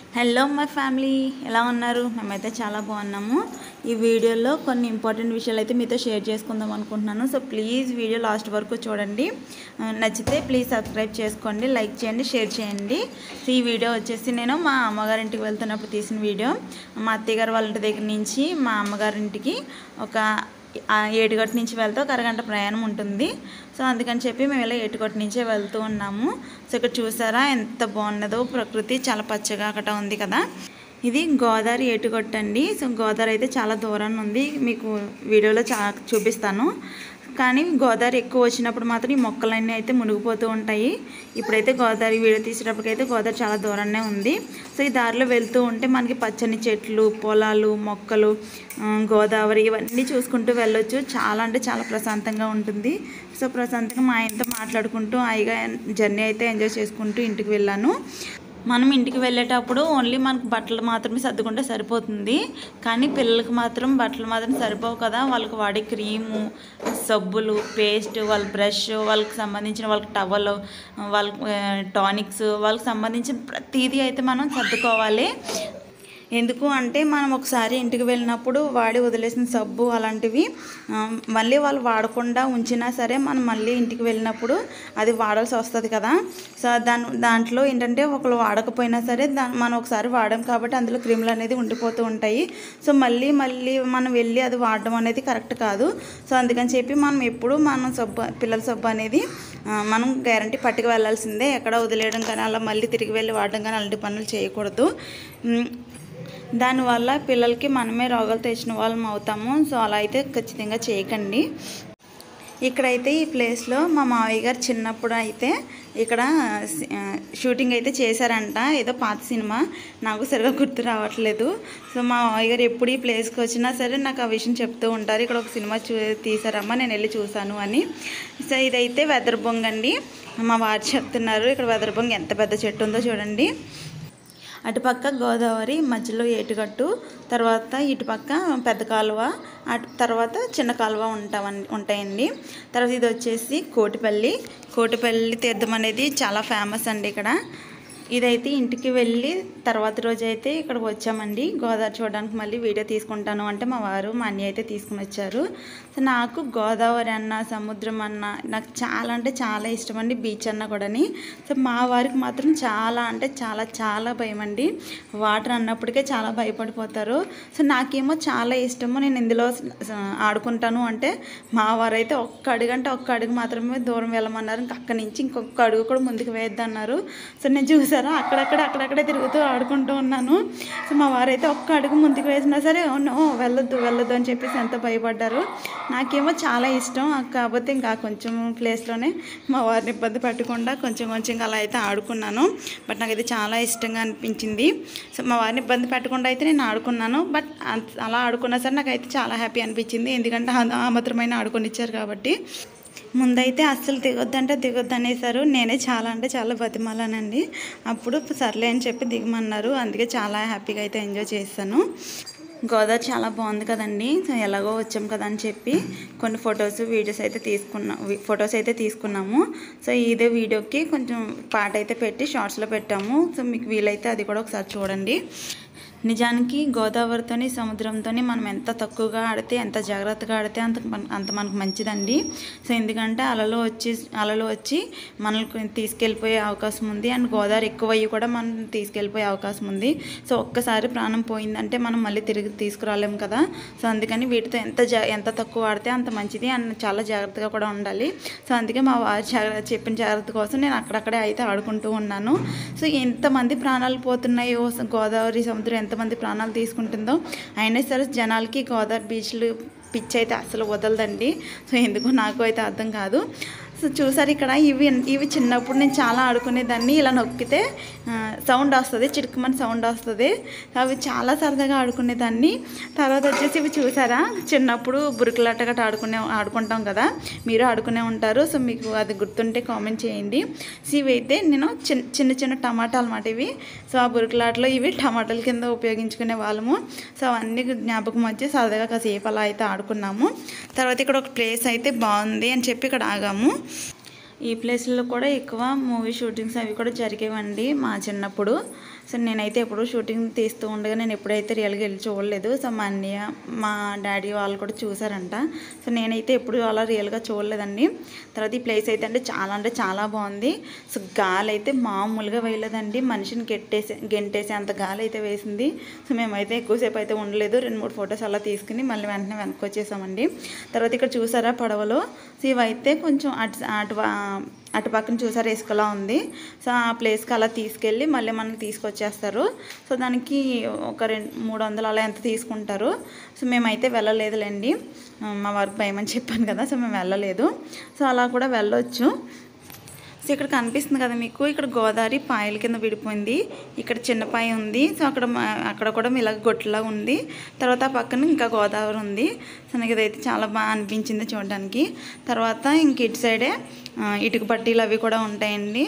hello my family ఎలా ఉన్నారు మేమైతే చాలా బాగున్నాము ఈ వీడియోలో కొన్ని ఇంపార్టెంట్ విషయాలు అయితే మీతో షేర్ చేసుకుందాం అనుకుంటున్నాను సో ప్లీజ్ వీడియో లాస్ట్ వరకు చూడండి ఆ, నచ్చితే ప్లీజ్ సబ్స్క్రైబ్ చేసుకోండి లైక్ చేయండి షేర్ చేయండి సో ఈ వీడియో వచ్చేసి నేను మా అమ్మగారింటికి వెళ్తున్నప్పుడు తీసిన వీడియో మా అత్తయ్య గారు వాళ్ళ ఇంటి దగ్గర నుంచి మా అమ్మగారింటికి ఒక ఆ ఏటుగట్టు నుంచి వెళ్తే ఒక అరగంట ప్రయాణం ఉంటుంది సో అందుకని చెప్పి మేము ఇలా ఏటుగట్టు నుంచే వెళ్తూ ఉన్నాము సో ఇక్కడ చూసారా ఎంత బాగున్నదో ప్రకృతి చాలా పచ్చగా అక్కడ ఉంది కదా ఇది గోదావరి ఏటుగట్టు అండి సో గోదావరి అయితే చాలా దూరాన్ని ఉంది మీకు వీడియోలో చా చూపిస్తాను కానీ గోదావరి ఎక్కువ వచ్చినప్పుడు మాత్రం ఈ మొక్కలన్నీ అయితే మునిగిపోతూ ఉంటాయి ఇప్పుడైతే గోదావరి వీడియో తీసేటప్పటికైతే గోదావరి చాలా దూరంనే ఉంది సో ఈ దారిలో వెళ్తూ ఉంటే మనకి పచ్చని చెట్లు పొలాలు మొక్కలు ఆ, గోదావరి ఇవన్నీ చూసుకుంటూ వెళ్ళొచ్చు చాలా అంటే చాలా ప్రశాంతంగా ఉంటుంది సో ప్రశాంతంగా మా ఆయనతో మాట్లాడుకుంటూ హాయిగా జర్నీ అయితే ఎంజాయ్ చేసుకుంటూ ఇంటికి వెళ్ళాను మనం ఇంటికి వెళ్ళేటప్పుడు ఓన్లీ మనకు బట్టలు మాత్రమే సర్దుకుంటే సరిపోతుంది కానీ పిల్లలకి మాత్రం బట్టలు మాత్రం సరిపోవు కదా వాళ్ళకి వాడే క్రీము సబ్బులు పేస్ట్ వాళ్ళ బ్రష్ వాళ్ళకి సంబంధించిన వాళ్ళకి టవల్ వాళ్ళకి టానిక్స్ వాళ్ళకి సంబంధించిన ప్రతిదీ అయితే మనం సర్దుకోవాలి ఎందుకు అంటే మనం ఒకసారి ఇంటికి వెళ్ళినప్పుడు వాడి వదిలేసిన సబ్బు అలాంటివి ఆ, మళ్ళీ వాళ్ళు వాడకుండా ఉంచినా సరే మనం మళ్ళీ ఇంటికి వెళ్ళినప్పుడు అది వాడాల్సి వస్తుంది కదా సో దాని దాంట్లో ఏంటంటే ఒకళ్ళు వాడకపోయినా సరే దా మనం ఒకసారి వాడాం కాబట్టి అందులో క్రిములు అనేది ఉండిపోతూ ఉంటాయి సో మళ్ళీ మళ్ళీ మనం వెళ్ళి అది వాడడం అనేది కరెక్ట్ కాదు సో అందుకని చెప్పి మనం ఎప్పుడు మనం సబ్బు పిల్లల సబ్బు అనేది ఆ, మనం గ్యారంటీ పట్టుకు వెళ్ళాల్సిందే ఎక్కడ వదిలేయడం కానీ అలా మళ్ళీ తిరిగి వెళ్ళి వాడడం కానీ అలాంటి పనులు చేయకూడదు ఉమ్, దానివల్ల పిల్లలకి మనమే రోగాలు తెచ్చిన వాళ్ళం అవుతాము సో అలా అయితే ఖచ్చితంగా చేయకండి ఇక్కడైతే ఈ ప్లేస్లో మా మావయ్య గారు చిన్నప్పుడు అయితే ఇక్కడ ఆ, షూటింగ్ అయితే చేశారంట ఏదో పాత సినిమా నాకు సరిగా గుర్తు రావట్లేదు సో మా మావయ్య గారు ఎప్పుడు ఈ ప్లేస్కి వచ్చినా సరే నాకు ఆ విషయం చెప్తూ ఉంటారు ఇక్కడ ఒక సినిమా చూ తీసారమ్మా నేను వెళ్ళి చూశాను అని సో ఇదైతే వెదర్ బొంగ అండి మా వారు చెప్తున్నారు ఇక్కడ వెదర్ బొంగ ఎంత పెద్ద చెట్టు ఉందో చూడండి అటుపక్క గోదావరి మధ్యలో ఏటుగట్టు తర్వాత ఇటుపక్క పెద్ద కాలువ అటు తర్వాత చిన్న కాలువ ఉంటామని ఉంటాయండి తర్వాత ఇది వచ్చేసి కోటిపల్లి కోటిపల్లి తీర్థం అనేది చాలా ఫేమస్ అండి ఇక్కడ ఇదైతే ఇంటికి వెళ్ళి తర్వాత రోజు అయితే ఇక్కడికి వచ్చామండి గోదావరి చూడడానికి మళ్ళీ వీడియో తీసుకుంటాను అంటే మా వారు మా అన్నయ్య అయితే తీసుకుని వచ్చారు సో నాకు గోదావరి అన్న సముద్రం అన్న నాకు చాలా అంటే చాలా ఇష్టం అండి బీచ్ అన్న కూడాని సో మా వారికి మాత్రం చాలా అంటే చాలా చాలా భయం అండి వాటర్ అన్నప్పటికే చాలా భయపడిపోతారు సో నాకేమో చాలా ఇష్టము నేను ఇందులో స- ఆడుకుంటాను అంటే మా వారైతే ఒక్క అడుగు అంటే ఒక్క అడుగు మాత్రమే దూరం వెళ్ళమన్నారు ఇంకా అక్కడి నుంచి ఇంకొక అడుగు కూడా ముందుకు వేయద్దన్నారు సో నేను చూసారా అక్కడక్కడ అక్కడక్కడే తిరుగుతూ ఆడుకుంటూ ఉన్నాను సో మా వారైతే ఒక్క అడుగు ముందుకు వేసినా సరే నో వెళ్ళొద్దు వెళ్ళొద్దు అని చెప్పేసి ఎంత భయపడ్డారు నాకేమో చాలా ఇష్టం కాకపోతే ఇంకా కొంచెం ప్లేస్లోనే మా వారిని ఇబ్బంది పెట్టకుండా కొంచెం కొంచెం అలా అయితే ఆడుకున్నాను బట్ నాకు ఇది చాలా ఇష్టంగా అనిపించింది సో మా వారిని ఇబ్బంది పెట్టకుండా అయితే నేను ఆడుకున్నాను బట్ అంత- అలా ఆడుకున్నా సరే నాకైతే చాలా హ్యాపీ అనిపించింది ఎందుకంటే ఆ- ఆ మాత్రమైన ఆడుకొనిచ్చారు కాబట్టి ముందైతే అస్సలు దిగొద్దంటే దిగొద్దు అనేసారు నేనే చాలా అంటే చాలా బతిమాలానండి అప్పుడు సర్లే అని చెప్పి దిగమన్నారు అందుకే చాలా హ్యాపీగా అయితే ఎంజాయ్ చేశాను గోదావరి చాలా బాగుంది కదండి సో ఎలాగో వచ్చాం కదా అని చెప్పి కొన్ని ఫొటోస్ వీడియోస్ అయితే తీసుకున్నాం ఫొటోస్ అయితే తీసుకున్నాము సో ఇదే వీడియోకి కొంచెం పాట అయితే పెట్టి షార్ట్స్లో పెట్టాము సో మీకు వీలైతే అది కూడా ఒకసారి చూడండి నిజానికి గోదావరితోని సముద్రంతోని మనం ఎంత తక్కువగా ఆడితే ఎంత జాగ్రత్తగా ఆడితే అంత మన- అంత మనకు మంచిదండి సో ఎందుకంటే అలలు వచ్చి అలలు వచ్చి మనల్ని తీసుకెళ్ళిపోయే అవకాశం ఉంది అండ్ గోదావరి ఎక్కువ అయ్యి కూడా మనం తీసుకెళ్ళిపోయే అవకాశం ఉంది సో ఒక్కసారి ప్రాణం పోయిందంటే మనం మళ్ళీ తిరిగి తీసుకురాలేము కదా సో అందుకని వీటితో ఎంత జా ఎంత తక్కువ ఆడితే అంత మంచిది అండ్ చాలా జాగ్రత్తగా కూడా ఉండాలి సో అందుకే మా వారు జాగ్రత్త చెప్పిన జాగ్రత్త కోసం నేను అక్కడక్కడే అయితే ఆడుకుంటూ ఉన్నాను సో ఎంతమంది ప్రాణాలు పోతున్నాయో స- గోదావరి సముద్రం ఎంతమంది ప్రాణాలు తీసుకుంటుందో అయినా సరే జనాలకి గోదావరి బీచ్లు పిచ్ అయితే అసలు వదలదండి సో ఎందుకో నాకు అయితే అర్థం కాదు సో చూసారు ఇక్కడ ఇవి ఇవి చిన్నప్పుడు నేను చాలా ఆడుకునేదాన్ని ఇలా నొక్కితే ఆ, సౌండ్ వస్తుంది చిటుకుమని సౌండ్ వస్తుంది అవి చాలా సరదాగా ఆడుకునేదాన్ని తర్వాత వచ్చేసి ఇవి చూసారా చిన్నప్పుడు బురుకులాట గట్రా ఆడుకునే ఆడుకుంటాం కదా మీరు ఆడుకునే ఉంటారు సో మీకు అది గుర్తుంటే కామెంట్ చేయండి సో ఇవి అయితే నేను చిన్న చిన్న చిన్న టమాటాలు అన్నమాట ఇవి సో ఆ బురుకులాటలో ఇవి టమాటాల కింద ఉపయోగించుకునే వాళ్ళము సో అవన్నీ జ్ఞాపకం వచ్చి సరదాగా కాసేపు అలా అయితే ఆడుకున్నాము తర్వాత ఇక్కడ ఒక ప్లేస్ అయితే బాగుంది అని చెప్పి ఇక్కడ ఆగాము ఈ ప్లేస్లో కూడా ఎక్కువ మూవీ షూటింగ్స్ అవి కూడా జరిగేవండి మా చిన్నప్పుడు సో నేనైతే ఎప్పుడు షూటింగ్ తీస్తూ ఉండగా నేను ఎప్పుడైతే రియల్గా వెళ్ళి చూడలేదు సో మా అన్నయ్య మా డాడీ వాళ్ళు కూడా చూసారంట సో నేనైతే ఎప్పుడు అలా రియల్గా చూడలేదండి తర్వాత ఈ ప్లేస్ అయితే అంటే చాలా అంటే చాలా బాగుంది సో గాలి అయితే మామూలుగా వేయలేదండి మనిషిని గెట్టేసి గెంటేసి అంత గాలి అయితే వేసింది సో మేమైతే ఎక్కువసేపు అయితే ఉండలేదు రెండు మూడు ఫొటోస్ అలా తీసుకుని మళ్ళీ వెంటనే వెనక్కి వచ్చేసామండి తర్వాత ఇక్కడ చూసారా పడవలో సో ఇవైతే కొంచెం అటు అటు అటు పక్కన చూసారా ఇసుకలా ఉంది సో ఆ ప్లేస్కి అలా తీసుకెళ్ళి మళ్ళీ మనకి తీసుకొచ్చేస్తారు సో దానికి ఒక రెండు మూడు వందలు అలా ఎంత తీసుకుంటారు సో మేమైతే వెళ్ళలేదులేండి మా వారికి భయం అని చెప్పాను కదా సో మేము వెళ్ళలేదు సో అలా కూడా వెళ్ళొచ్చు సో ఇక్కడ కనిపిస్తుంది కదా మీకు ఇక్కడ గోదావరి పాయల కింద విడిపోయింది ఇక్కడ చిన్న పాయ ఉంది సో అక్కడ మా- అక్కడ కూడా ఇలాగ గొట్టులా ఉంది తర్వాత ఆ పక్కన ఇంకా గోదావరి ఉంది సో నాకు ఇదైతే చాలా బాగా అనిపించింది చూడడానికి తర్వాత ఇంక ఇటు సైడే ఆ, ఇటుక పట్టీలు అవి కూడా ఉంటాయండి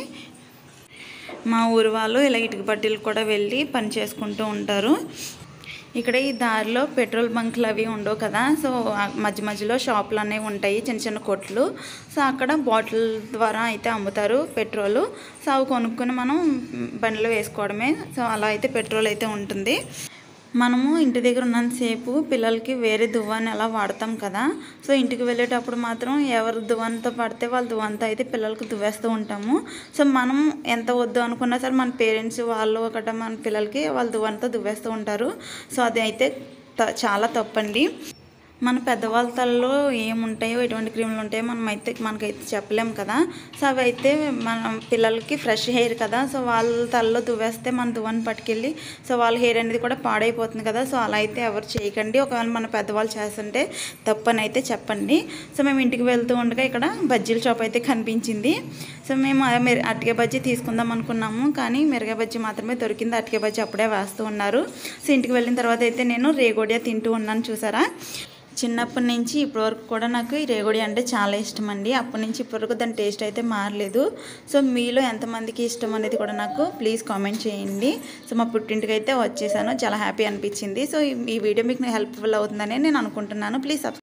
మా ఊరు వాళ్ళు ఇలా ఇటుక పట్టీలు కూడా వెళ్ళి పని చేసుకుంటూ ఉంటారు ఇక్కడ ఈ దారిలో పెట్రోల్ బంకులు అవి ఉండవు కదా సో ఆ మధ్య మధ్యలో షాపులు అనేవి ఉంటాయి చిన్న చిన్న కొట్లు సో అక్కడ బాటిల్ ద్వారా అయితే అమ్ముతారు పెట్రోల్ సో అవి కొనుక్కొని మనం బండిలో వేసుకోవడమే సో అలా అయితే పెట్రోల్ అయితే ఉంటుంది మనము ఇంటి దగ్గర ఉన్నంతసేపు పిల్లలకి వేరే దువ్వాన్ని అలా వాడతాం కదా సో ఇంటికి వెళ్ళేటప్పుడు మాత్రం ఎవరు దువ్వనతో పడితే వాళ్ళ దువ్వంతో అయితే పిల్లలకి దువ్వేస్తూ ఉంటాము సో మనం ఎంత వద్దు అనుకున్నా సరే మన పేరెంట్స్ వాళ్ళు ఒకట మన పిల్లలకి వాళ్ళ దువ్వనతో దువ్వేస్తూ ఉంటారు సో అది అయితే త- చాలా తప్పండి మన పెద్దవాళ్ళ తలలో ఏముంటాయో ఎటువంటి క్రీములు ఉంటాయో మనం అయితే మనకైతే చెప్పలేం కదా సో అవి అయితే మన పిల్లలకి ఫ్రెష్ హెయిర్ కదా సో వాళ్ళ తలలో దువ్వేస్తే మన దువ్వని పట్టుకెళ్ళి సో వాళ్ళ హెయిర్ అనేది కూడా పాడైపోతుంది కదా సో అలా అయితే ఎవరు చేయకండి ఒకవేళ మన పెద్దవాళ్ళు చేస్తుంటే తప్పని అయితే చెప్పండి సో మేము ఇంటికి వెళ్తూ ఉండగా ఇక్కడ బజ్జీల షాప్ అయితే కనిపించింది సో మేము ఆ మిర- అరటికాయ బజ్జీ తీసుకుందాం అనుకున్నాము కానీ మిరగాయ బజ్జీ మాత్రమే దొరికింది అరటికాయ బజ్జీ అప్పుడే వేస్తూ ఉన్నారు సో ఇంటికి వెళ్ళిన తర్వాత అయితే నేను రేగోడియా తింటూ ఉన్నాను చూసారా చిన్నప్పటి నుంచి ఇప్పటివరకు కూడా నాకు ఈ రేగుడి అంటే చాలా ఇష్టం అండి అప్పటి నుంచి ఇప్పటివరకు దాని టేస్ట్ అయితే మారలేదు సో మీలో ఎంతమందికి ఇష్టం అనేది కూడా నాకు ప్లీజ్ కామెంట్ చేయండి సో మా పుట్టింటికి అయితే వచ్చేసాను చాలా హ్యాపీ అనిపించింది సో ఈ- ఈ వీడియో మీకు హెల్ప్ఫుల్ అవుతుందని నేను అనుకుంటున్నాను ప్లీజ్ సబ్స్క్రైబ్